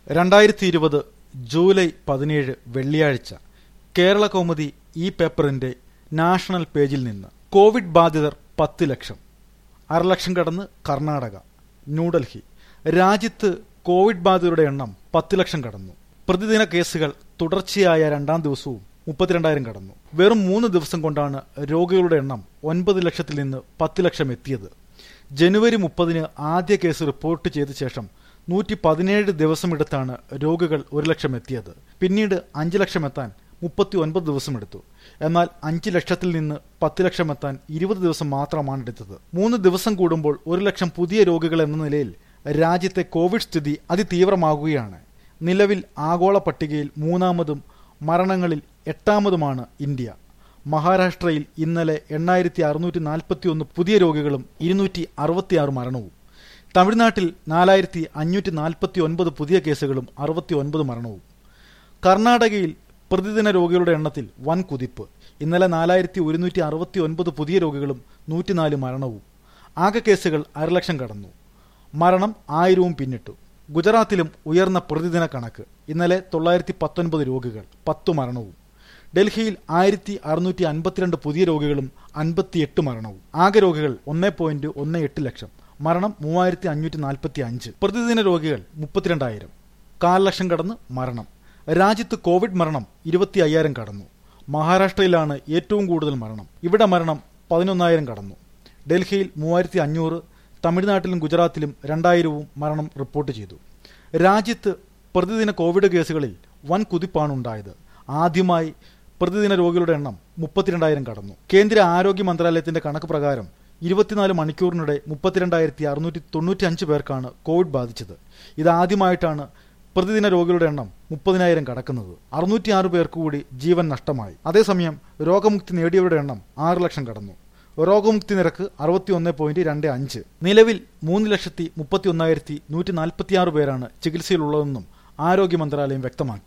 രണ്ടായിരത്തി ഇരുപത് ജൂലൈ പതിനേഴ് വെള്ളിയാഴ്ച കേരള കൗമുദി ഈ പേപ്പറിന്റെ നാഷണൽ പേജിൽ നിന്ന് കോവിഡ് ബാധിതർ പത്ത് ലക്ഷം അരലക്ഷം കടന്ന് കർണാടക ന്യൂഡൽഹി രാജ്യത്ത് കോവിഡ് ബാധിതരുടെ എണ്ണം പത്ത് ലക്ഷം കടന്നു പ്രതിദിന കേസുകൾ തുടർച്ചയായ രണ്ടാം ദിവസവും മുപ്പത്തിരണ്ടായിരം കടന്നു വെറും മൂന്ന് ദിവസം കൊണ്ടാണ് രോഗികളുടെ എണ്ണം ഒൻപത് ലക്ഷത്തിൽ നിന്ന് പത്ത് ലക്ഷം എത്തിയത് ജനുവരി മുപ്പതിന് ആദ്യ കേസ് റിപ്പോർട്ട് ചെയ്ത ശേഷം നൂറ്റി പതിനേഴ് ദിവസമെടുത്താണ് രോഗികൾ ഒരു ലക്ഷം എത്തിയത് പിന്നീട് അഞ്ച് ലക്ഷം എത്താൻ മുപ്പത്തി ഒൻപത് ദിവസമെടുത്തു എന്നാൽ അഞ്ച് ലക്ഷത്തിൽ നിന്ന് പത്ത് ലക്ഷം എത്താൻ ഇരുപത് ദിവസം മാത്രമാണ് എടുത്തത് മൂന്ന് ദിവസം കൂടുമ്പോൾ ഒരു ലക്ഷം പുതിയ രോഗികൾ എന്ന നിലയിൽ രാജ്യത്തെ കോവിഡ് സ്ഥിതി അതിതീവ്രമാകുകയാണ് നിലവിൽ ആഗോള പട്ടികയിൽ മൂന്നാമതും മരണങ്ങളിൽ എട്ടാമതുമാണ് ഇന്ത്യ മഹാരാഷ്ട്രയിൽ ഇന്നലെ എണ്ണായിരത്തി അറുന്നൂറ്റി നാൽപ്പത്തി ഒന്ന് പുതിയ രോഗികളും ഇരുന്നൂറ്റി അറുപത്തിയാറ് മരണവും തമിഴ്നാട്ടിൽ നാലായിരത്തി അഞ്ഞൂറ്റി നാൽപ്പത്തി ഒൻപത് പുതിയ കേസുകളും അറുപത്തി ഒൻപത് മരണവും കർണാടകയിൽ പ്രതിദിന രോഗികളുടെ എണ്ണത്തിൽ വൻ കുതിപ്പ് ഇന്നലെ നാലായിരത്തി ഒരുന്നൂറ്റി അറുപത്തി ഒൻപത് പുതിയ രോഗികളും നൂറ്റിനാല് മരണവും ആകെ കേസുകൾ അരലക്ഷം കടന്നു മരണം ആയിരവും പിന്നിട്ടു ഗുജറാത്തിലും ഉയർന്ന പ്രതിദിന കണക്ക് ഇന്നലെ തൊള്ളായിരത്തി പത്തൊൻപത് രോഗികൾ പത്തു മരണവും ഡൽഹിയിൽ ആയിരത്തി അറുന്നൂറ്റി അൻപത്തിരണ്ട് പുതിയ രോഗികളും അൻപത്തിയെട്ട് മരണവും ആകെ രോഗികൾ ഒന്നേ പോയിന്റ് ഒന്ന് എട്ട് ലക്ഷം മരണം മൂവായിരത്തി അഞ്ഞൂറ്റി നാൽപ്പത്തി അഞ്ച് പ്രതിദിന രോഗികൾ മുപ്പത്തിരണ്ടായിരം കാൽ ലക്ഷം കടന്ന് മരണം രാജ്യത്ത് കോവിഡ് മരണം ഇരുപത്തി അയ്യായിരം കടന്നു മഹാരാഷ്ട്രയിലാണ് ഏറ്റവും കൂടുതൽ മരണം ഇവിടെ മരണം പതിനൊന്നായിരം കടന്നു ഡൽഹിയിൽ മൂവായിരത്തി അഞ്ഞൂറ് തമിഴ്നാട്ടിലും ഗുജറാത്തിലും രണ്ടായിരവും മരണം റിപ്പോർട്ട് ചെയ്തു രാജ്യത്ത് പ്രതിദിന കോവിഡ് കേസുകളിൽ വൻ കുതിപ്പാണ് ഉണ്ടായത് ആദ്യമായി പ്രതിദിന രോഗികളുടെ എണ്ണം മുപ്പത്തിരണ്ടായിരം കടന്നു കേന്ദ്ര ആരോഗ്യ മന്ത്രാലയത്തിന്റെ കണക്ക് പ്രകാരം ഇരുപത്തിനാല് മണിക്കൂറിനിടെ മുപ്പത്തിരണ്ടായിരത്തി അറുന്നൂറ്റി തൊണ്ണൂറ്റി അഞ്ച് പേർക്കാണ് കോവിഡ് ബാധിച്ചത് ഇതാദ്യമായിട്ടാണ് പ്രതിദിന രോഗികളുടെ എണ്ണം മുപ്പതിനായിരം കടക്കുന്നത് അറുന്നൂറ്റി ആറ് പേർക്ക് കൂടി ജീവൻ നഷ്ടമായി അതേസമയം രോഗമുക്തി നേടിയവരുടെ എണ്ണം ആറ് ലക്ഷം കടന്നു രോഗമുക്തി നിരക്ക് അറുപത്തി ഒന്ന് പോയിന്റ് രണ്ട് അഞ്ച് നിലവിൽ മൂന്ന് ലക്ഷത്തി മുപ്പത്തി ഒന്നായിരത്തി നൂറ്റി നാൽപ്പത്തിയാറ് പേരാണ് ചികിത്സയിലുള്ളതെന്നും ആരോഗ്യ മന്ത്രാലയം വ്യക്തമാക്കി